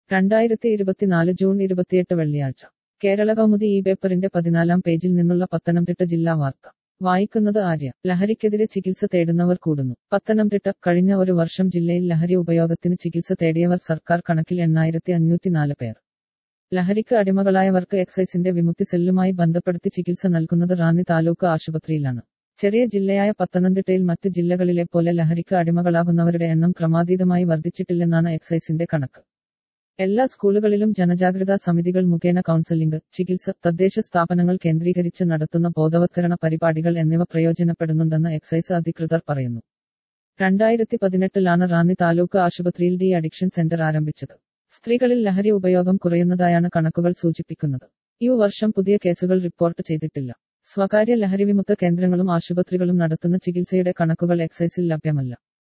രണ്ടായിരത്തി ഇരുപത്തിനാല് ജൂൺ ഇരുപത്തിയെട്ട് വെള്ളിയാഴ്ച കേരള കൗമുദി ഈ പേപ്പറിന്റെ പതിനാലാം പേജിൽ നിന്നുള്ള പത്തനംതിട്ട ജില്ലാ വാർത്ത വായിക്കുന്നത് ആര്യ ലഹരിക്കെതിരെ ചികിത്സ തേടുന്നവർ കൂടുന്നു പത്തനംതിട്ട കഴിഞ്ഞ ഒരു വർഷം ജില്ലയിൽ ലഹരി ഉപയോഗത്തിന് ചികിത്സ തേടിയവർ സർക്കാർ കണക്കിൽ എണ്ണായിരത്തി അഞ്ഞൂറ്റിനാല് പേർ ലഹരിക്ക് അടിമകളായവർക്ക് എക്സൈസിന്റെ വിമുക്തി സെല്ലുമായി ബന്ധപ്പെടുത്തി ചികിത്സ നൽകുന്നത് റാന്നി താലൂക്ക് ആശുപത്രിയിലാണ് ചെറിയ ജില്ലയായ പത്തനംതിട്ടയിൽ മറ്റ് ജില്ലകളിലെ പോലെ ലഹരിക്ക് അടിമകളാകുന്നവരുടെ എണ്ണം ക്രമാതീതമായി വർദ്ധിച്ചിട്ടില്ലെന്നാണ് എക്സൈസിന്റെ കണക്ക് എല്ലാ സ്കൂളുകളിലും ജനജാഗ്രതാ സമിതികൾ മുഖേന കൗൺസലിംഗ് ചികിത്സ തദ്ദേശ സ്ഥാപനങ്ങൾ കേന്ദ്രീകരിച്ച് നടത്തുന്ന ബോധവത്കരണ പരിപാടികൾ എന്നിവ പ്രയോജനപ്പെടുന്നുണ്ടെന്ന് എക്സൈസ് അധികൃതർ പറയുന്നു രണ്ടായിരത്തി പതിനെട്ടിലാണ് റാന്നി താലൂക്ക് ആശുപത്രിയിൽ ഡി അഡിക്ഷൻ സെന്റർ ആരംഭിച്ചത് സ്ത്രീകളിൽ ലഹരി ഉപയോഗം കുറയുന്നതായാണ് കണക്കുകൾ സൂചിപ്പിക്കുന്നത് ഈ വർഷം പുതിയ കേസുകൾ റിപ്പോർട്ട് ചെയ്തിട്ടില്ല സ്വകാര്യ ലഹരി വിമുക്ത കേന്ദ്രങ്ങളും ആശുപത്രികളും നടത്തുന്ന ചികിത്സയുടെ കണക്കുകൾ എക്സൈസിൽ ലഭ്യമല്ല